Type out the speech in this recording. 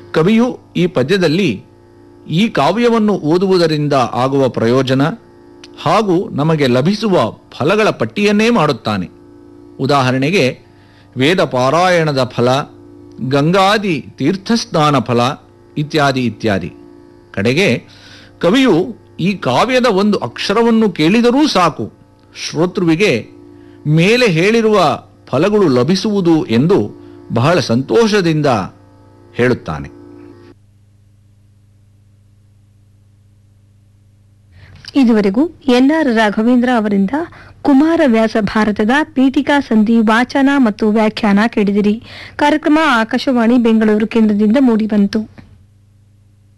ಕವಿಯು ಈ ಪದ್ಯದಲ್ಲಿ ಈ ಕಾವ್ಯವನ್ನು ಓದುವುದರಿಂದ ಆಗುವ ಪ್ರಯೋಜನ ಹಾಗೂ ನಮಗೆ ಲಭಿಸುವ ಫಲಗಳ ಪಟ್ಟಿಯನ್ನೇ ಮಾಡುತ್ತಾನೆ ಉದಾಹರಣೆಗೆ ವೇದ ಪಾರಾಯಣದ ಫಲ ಗಂಗಾದಿ ತೀರ್ಥಸ್ನಾನ ಫಲ ಇತ್ಯಾದಿ ಇತ್ಯಾದಿ ಕಡೆಗೆ ಕವಿಯು ಈ ಕಾವ್ಯದ ಒಂದು ಅಕ್ಷರವನ್ನು ಕೇಳಿದರೂ ಸಾಕು ಶ್ರೋತೃವಿಗೆ ಮೇಲೆ ಹೇಳಿರುವ ಫಲಗಳು ಲಭಿಸುವುದು ಎಂದು ಬಹಳ ಸಂತೋಷದಿಂದ ಹೇಳುತ್ತಾನೆ ಇದುವರೆಗೂ ಎನ್ಆರ್ ರಾಘವೇಂದ್ರ ಅವರಿಂದ ಕುಮಾರವ್ಯಾಸ ಭಾರತದ ಪೀಠಿಕಾ ಸಂಧಿ ವಾಚನ ಮತ್ತು ವ್ಯಾಖ್ಯಾನ ಕೇಳಿದಿರಿ ಕಾರ್ಯಕ್ರಮ ಆಕಾಶವಾಣಿ ಬೆಂಗಳೂರು ಕೇಂದ್ರದಿಂದ ಮೂಡಿಬಂತು